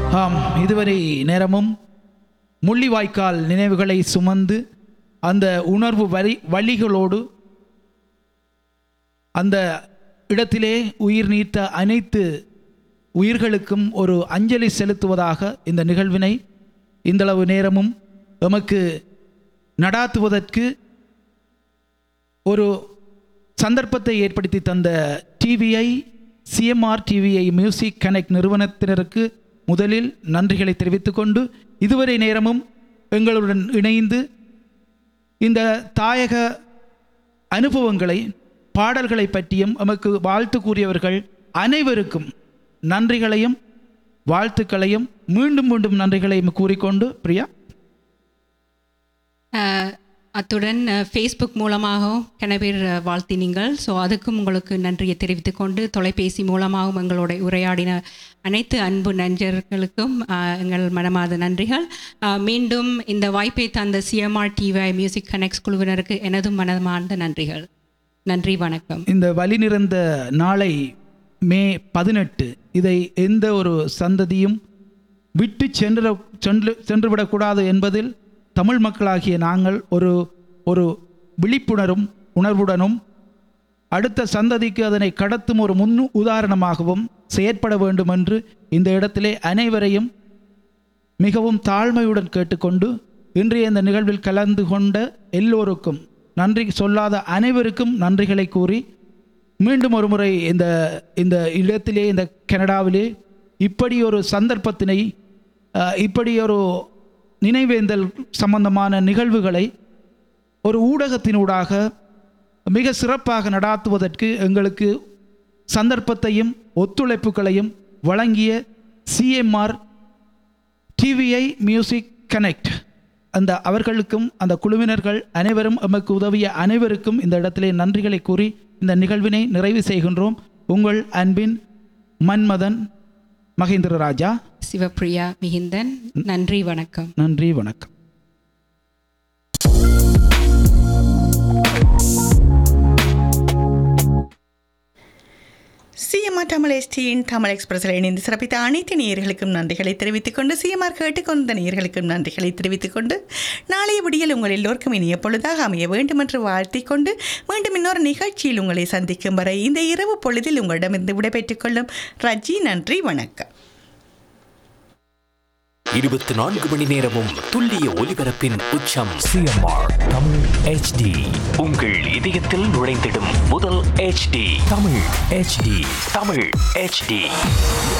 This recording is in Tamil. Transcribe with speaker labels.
Speaker 1: ஆம் இதுவரை நேரமும் முள்ளிவாய்க்கால் நினைவுகளை சுமந்து அந்த உணர்வு வரி வழிகளோடு அந்த இடத்திலே உயிர் நீத்த அனைத்து உயிர்களுக்கும் ஒரு அஞ்சலி செலுத்துவதாக இந்த நிகழ்வினை இந்தளவு நேரமும் எமக்கு நடாத்துவதற்கு ஒரு சந்தர்ப்பத்தை ஏற்படுத்தி தந்த TVI CMR TVI music connect நிறுவனத்தினருக்கு முதலில் நன்றிகளை தெரிவித்துக்கொண்டு இதுவரை நேரமும் எங்களுடன் இணைந்து இந்த தாயக அனுபவங்களை பாடல்களை பற்றியும் எமக்கு வாழ்த்து கூறியவர்கள் அனைவருக்கும் நன்றிகளையும் வாழ்த்துக்களையும் மீண்டும் மீண்டும் நன்றிகளையும் கூறிக்கொண்டு பிரியா
Speaker 2: அஹ், அத்துடன் ஃபேஸ்புக் மூலமாகவும் கன பேர் அஹ், வாழ்த்தினீங்கள் ஸோ அதுக்கும் உங்களுக்கு நன்றியை தெரிவித்துக் கொண்டு தொலைபேசி மூலமாகவும் எங்களோட உரையாடின அனைத்து அன்பு நஞ்சர்களுக்கும் அஹ், எங்கள் மனமார்ந்த நன்றிகள் அஹ், மீண்டும் இந்த வாய்ப்பை தந்த சிஎம்ஆர் டிவை மியூசிக் கனெக்ட்ஸ் குழுவினருக்கு எனதும் மனமார்ந்த நன்றிகள் நன்றி வணக்கம்
Speaker 1: இந்த வழி நிறந்த நாளை மே பதினெட்டு இதை எந்த ஒரு சந்ததியும் விட்டு சென்று சென்று சென்றுவிடக்கூடாது என்பதில் தமிழ் மக்களாகிய நாங்கள் ஒரு ஒரு விழிப்புணரும் உணர்வுடனும் அடுத்த சந்ததிக்கு அதனை கடத்தும் ஒரு முன் உதாரணமாகவும் செயற்பட வேண்டும் என்று இந்த இடத்திலே அனைவரையும் மிகவும் தாழ்மையுடன் கேட்டுக்கொண்டு இன்றைய இந்த நிகழ்வில் கலந்து கொண்ட எல்லோருக்கும் நன்றி சொல்லாத அனைவருக்கும் நன்றிகளை கூறி மீண்டும் ஒரு முறை இந்த இந்த இடத்திலே இந்த கனடாவிலே இப்படி ஒரு சந்தர்ப்பத்தினை அஹ், இப்படி ஒரு நினைவேந்தல் சம்பந்தமான நிகழ்வுகளை ஒரு ஊடகத்தினூடாக மிக சிறப்பாக நடாத்துவதற்கு எங்களுக்கு சந்தர்ப்பத்தையும் ஒத்துழைப்புகளையும் வழங்கிய சிஎம்ஆர் டிவிஐ மியூசிக் கனெக்ட் அந்த அவர்களுக்கும் அந்த குழுவினர்கள் அனைவரும் எமக்கு உதவிய அனைவருக்கும் இந்த இடத்திலே நன்றிகளை கூறி இந்த நிகழ்வினை நிறைவு செய்கின்றோம் உங்கள் அன்பின் மன்மதன் மகேந்திர ராஜா
Speaker 2: சிவப்பிரியா மிகிந்தன் நன்றி வணக்கம்
Speaker 1: நன்றி வணக்கம்
Speaker 3: சிஎம்ஆர் தமிழ் எஸ்டியின் தமிழ் எக்ஸ்பிரஸில் இணைந்து சிறப்பித்த அனைத்து நேயர்களுக்கும் நன்றிகளை தெரிவித்துக் கொண்டு சிஎம்ஆர் கேட்டுக்கொண்ட நேயர்களுக்கும் நன்றிகளை தெரிவித்துக் கொண்டு நாளைய விடியல் உங்கள் எல்லோருக்கும் இனிய பொழுதாக அமைய வேண்டும் என்று வாழ்த்திக் கொண்டு மீண்டும் இன்னொரு நிகழ்ச்சியில் உங்களை சந்திக்கும் வரை இந்த இரவு பொழுதில் உங்களிடமிருந்து விடைபெற்றுக் கொள்ளும் ரஜி நன்றி வணக்கம்
Speaker 4: இருபத்தி நான்கு மணி நேரமும் துல்லிய ஒலிபரப்பின் உச்சம்
Speaker 5: சிஎம்ஆர் தமிழ் ஹெச்டி
Speaker 4: உங்கள் இதயத்தில் நுழைந்திடும் முதல் HD
Speaker 5: Tamil HD
Speaker 4: Tamil HD